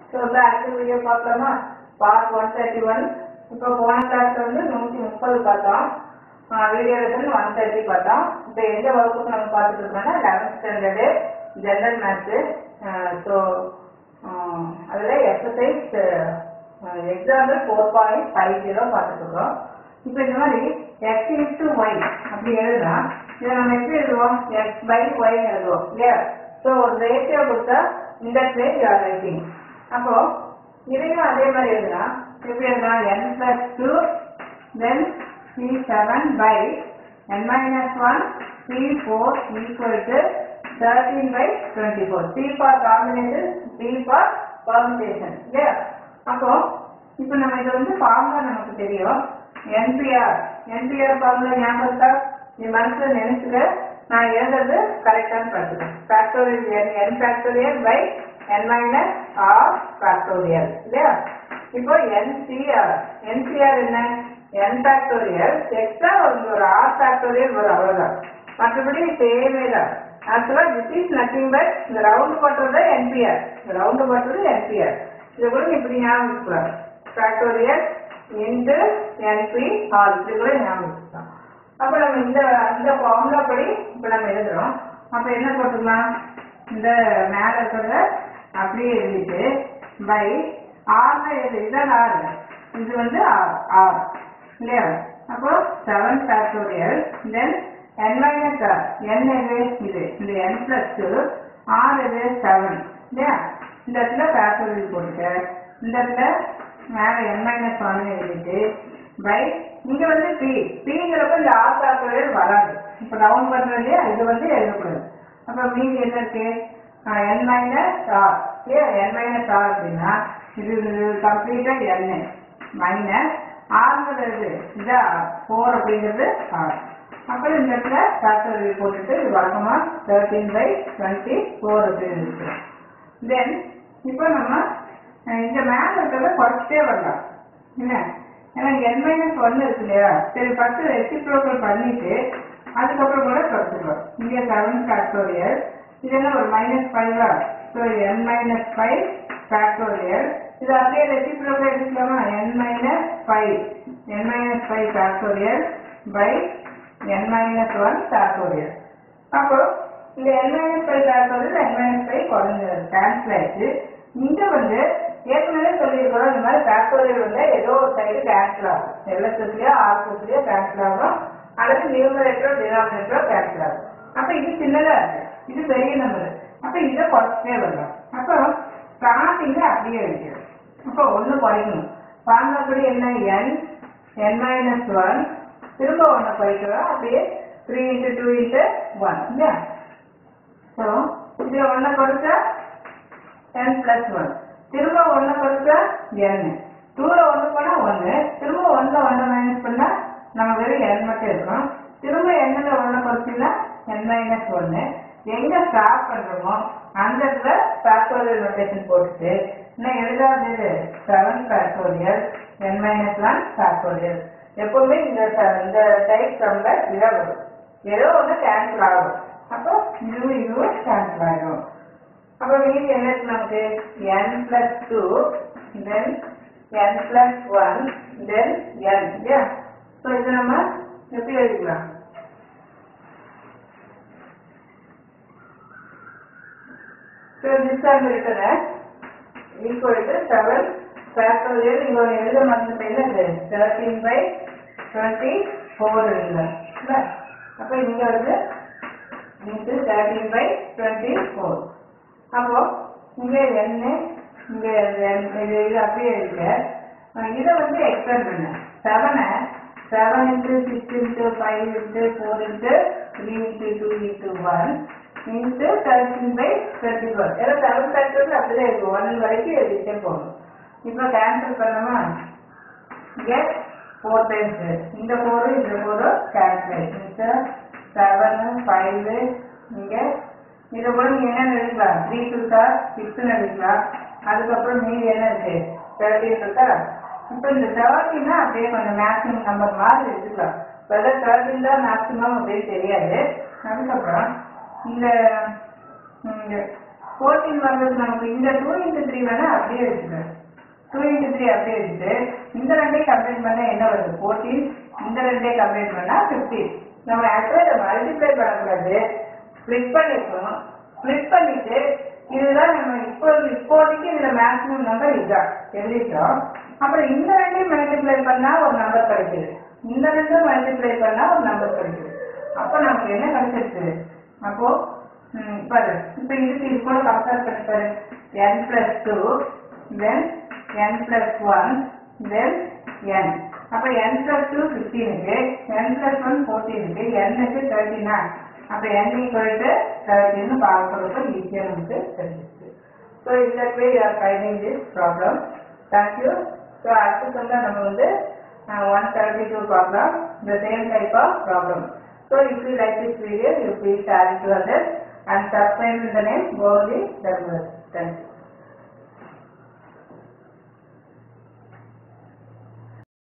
So வந்து அடுத்த video பார்க்கலாமா பார்ட் ஒன் தேர்ட்டி ஒன் இப்போ போன கிளாஸ் வந்து நூற்றி முப்பது பார்த்தோம் வீடியோ லெசன் ஒன் தேர்ட்டி பார்த்தோம் இப்போ எந்த வகுப்புக்கு நம்ம பார்த்துட்டு இருக்கோம்னா eleventh standard general maths so அதில் exercise example four point five zero பார்த்துட்டு இருக்கோம் இப்போ இந்த மாதிரி எக்ஸ் இன்ட்டு ஒய் அப்படி எழுதுனா இதை நம்ம எப்படி எழுதுவோம் எக்ஸ் பை ஒய்னு எழுதுவோம் இல்லையா ஸோ ஒரு ரேஷியோ கொடுத்தா இந்த பிளேஸ் யூஆர் ரைட்டிங் அப்போ இதையும் அதே மாதிரி எழுதுனா எப்படி எழுதலாம் n plus two then C seven by n minus one C four equal to thirteen by twenty four C for combination C for permutation இல்லையா அப்போ இப்போ நம்ம இதை வந்து ஃபார்முலா நமக்கு தெரியும் என்பிஆர் என்பிஆர் ஃபார்முலா ஞாபகம் இருக்கா நீ மனசில் நினைச்சுக்க நான் எழுதுறது கரெக்டான பார்த்துக்கேன் factorial n n factorial by n minus r factorial இல்லையா இப்போ என்சிஆர் என்சிஆர் என்ன என் ஃபேக்டோரியல் எக்ஸ்ட்ரா ஒரு ஒரு ஆர் ஃபேக்டோரியல் வரும் அவ்வளோதான் மற்றபடி சேமே தான் ஆக்சுவலாக திஸ் இஸ் நத்திங் பட் இந்த ரவுண்டு போட்டுறது என்பிஆர் இந்த ரவுண்டு போட்டுறது என்பிஆர் இதை கூட நீ இப்படி ஞாபகம் வச்சுக்கலாம் ஃபேக்டோரியல் இன்டு என்பி ஆர் இது கூட ஞாபகம் வச்சுக்கலாம் அப்போ நம்ம இந்த இந்த ஃபார்முலா படி இப்போ நம்ம எழுதுறோம் அப்போ என்ன போட்டுக்கலாம் இந்த மேலே இருக்கிறத அப்படியே எழுதிட்டு பை ஆர்ல எழுது இதான் ஆர் இது வந்து ஆர் ஆர் இல்லையா அப்போ seven factorial then n minus r n எது இது இந்த என் பிளஸ் டூ ஆர் இது செவன் இல்லையா இந்த இடத்துல ஃபேக்டோரியல் போட்டுக்க இந்த இடத்துல மேலே என் மைனஸ் ஒன் எழுதிட்டு பை இங்க வந்து பி பிங்கிறப்ப இந்த ஆர் ஃபேக்டோரியல் வராது இப்போ டவுன் பண்றது இல்லையா இது வந்து எழுதக்கூடாது அப்போ மீதி என்ன இருக்கு என் மைனஸ் ஆர் இல்லையா என் மைனஸ் ஆர் அப்படின்னா இது கம்ப்ளீட்டாக என் மைனஸ் ஆறுங்கிறது இதா ஃபோர் அப்படிங்கிறது ஆர் அப்புறம் இந்த இடத்துல ஃபேக்டோரியல் போட்டுட்டு இது வழக்கமாக தேர்ட்டீன் பை டுவெண்ட்டி ஃபோர் அப்படின்னு இருக்கு தென் இப்போ நம்ம அஹ், இந்த மேலே இருக்கிறத குறைச்சிட்டே வரலாம் என்ன ஏன்னா என் மைனஸ் ஒன்று இருக்கு இல்லையா சரி ஃபஸ்ட்டு ரெசிப்ரோக்கல் பண்ணிட்டு அதுக்கப்புறம் கூட குறைச்சிக்கலாம் இங்கே செவன் ஃபேக்டோரியல் இதெல்லாம் ஒரு மைனஸ் ஃபைவா so n minus five factorial இது அப்படியே ரெசிப்ரோக்கல் எடுத்துக்கலாமா n minus five n minus five factorial by n minus one factorial அப்போ இந்த n minus five factorial n minus five குறைஞ்சு கேன்சல் ஆயிடுச்சு இங்க வந்து ஏற்கனவே சொல்லியிருக்கிறோம் இந்த மாதிரி ஃபேக்டோரியல் வந்து ஏதோ ஒரு சைடு கேன்சல் ஆகும் எல்எஸ்எஸ்லயோ ஆர்எஸ்எஸ்லயோ கேன்சல் ஆகும் அல்லது நியூமரேட்டரோ டினாமினேட்டரோ கேன்சல் ஆகும் அப்ப இது சின்னதா இருக்கு இது பெரிய நம்பர் அப்ப இதை குறைச்சிட்டே வரலாம் அப்போ ஸ்டார்டிங்ல அப்படியே வைக்கிறோம் அப்போ ஒண்ணு குறைக்கணும் பாருங்கப்படி என்ன என் என் மைனஸ் ஒன் திரும்ப ஒன்று குறைக்கிறோம் அப்படியே three into two into one இல்லையா ஸோ இதில் ஒன்றை குறைச்சா n பிளஸ் ஒன் திரும்ப ஒன்று கொடுத்தா n டூவில் ஒன்று போனால் ஒன்று திரும்ப ஒன்றில் ஒன்றை மைனஸ் பண்ணால் நம்ம வெறும் n மட்டும் இருக்கும் திரும்ப எண்ணில் ஒன்று குறைச்சின்னா n மைனஸ் ஒன்று எங்கே ஸ்டாப் பண்ணுறோமோ அந்த இடத்துல ஃபேக்டோரியல் நோட்டேஷன் போட்டுட்டு இன்னும் எழுதாதது seven factorial n minus one factorial எப்பவுமே இந்த ச- இந்த டைப் ரொம்ப இதாக வரும் ஏதோ ஒன்று கேன்சல் ஆகும் அப்போ இதுவும் இதுவும் கேன்சல் ஆகிடும் அப்ப மீதி என்ன இருக்கு நமக்கு n plus 2 then n plus 1 then n இல்லையா ஸோ இது நம்ம எப்படி எழுதிக்கலாம் so this are written equal to seven factorial இங்கே ஒன்று எழுத மாட்டேன் என்னது தேர்ட்டீன் பை டுவெண்ட்டி ஃபோர் இல்லை அப்போ இங்கே வந்து into thirteen by twenty four அப்போ இங்கே என்ன இங்கே இது இது அப்படியே இருக்கு அஹ் இதை வந்து எக்ஸ்பிளைன் பண்ண செவனை seven into six into five into four into three into two into one into thirteen by twenty four ஏன்னா செவன் ஃபேக்டர்ஸ் அப்படிதான் இருக்கு ஒன் வரைக்கும் எழுதிட்டே போகணும் இப்போ கேன்சல் பண்ணோமா get ஃபோர் டைம்ஸ் இந்த ஃபோரு இந்த ஃபோரு கேன்சல் ஆயிடுச்சு செவனு ஃபைவு இங்கே இதை கூட நீங்க என்ன எழுதிக்கலாம் த்ரீ இருக்கா சிக்ஸ்னு எழுதிக்கலாம் அதுக்கப்புறம் மீதி என்ன இருக்கு தேர்ட்டின் இருக்கா இப்போ இந்த தேர்ட்டின்னா அப்படியே கொஞ்சம் மேக்ஸிமம் நம்பர் மாதிரி எடுத்துக்கலாம் வெதர் தேர்ட்டின் தான் மேக்ஸிமம் அப்படின்னு தெரியாது அதுக்கப்புறம் இந்த இங்க ஃபோர்டீன் வர்றது நமக்கு இந்த டூ இன்ட்டு த்ரீ வேணா அப்படியே வச்சுக்கிறேன் டூ இன்ட்டு த்ரீ அப்படியே வச்சுட்டு இந்த ரெண்டையும் கம்பைன் பண்ணா என்ன வருது ஃபோர்டீன் இந்த ரெண்டையும் கம்பைன் பண்ணா ஃபிஃப்டீன் நம்ம ஆக்சுவலாக இதை மல்டிப்ளை பண்ணக்கூடாது ஸ்ப்ளிட் பண்ணிருக்கணும் ஸ்ப்ளிட் பண்ணிட்டு இதுதான் நம்ம இப்போ இப்போதைக்கு இதுல மேக்ஸிமம் நம்பர் இதுதான் எழுதிட்டோம் அப்புறம் இந்த ரெண்டையும் மல்டிப்ளை பண்ணா ஒரு நம்பர் கிடைக்குது இந்த ரெண்டும் மல்டிப்ளை பண்ணா ஒரு நம்பர் கிடைக்குது அப்போ நமக்கு என்ன கிடைச்சிருக்கு அப்போ ம், பாரு இப்போ இதுக்கு இது கூட கம்பேர் பண்ணி பாரு n plus two then n plus one then n அப்போ n plus டூ ஃபிஃப்டீனுக்கு n plus ஒன் ஃபோர்டீனுக்கு n-க்கு தேர்ட்டினா அப்போ n equal to தேர்ட்டின்னு பார்க்கறப்ப ஈஸியாக நமக்கு தெரிஞ்சிச்சு ஸோ இந்த way you are finding this problem thank you so அடுத்து வந்து நம்ம வந்து one thirty two problem the same type of problem so if you like this video you please share it to others and subscribe to the name Gauri Dharmas. Thank you.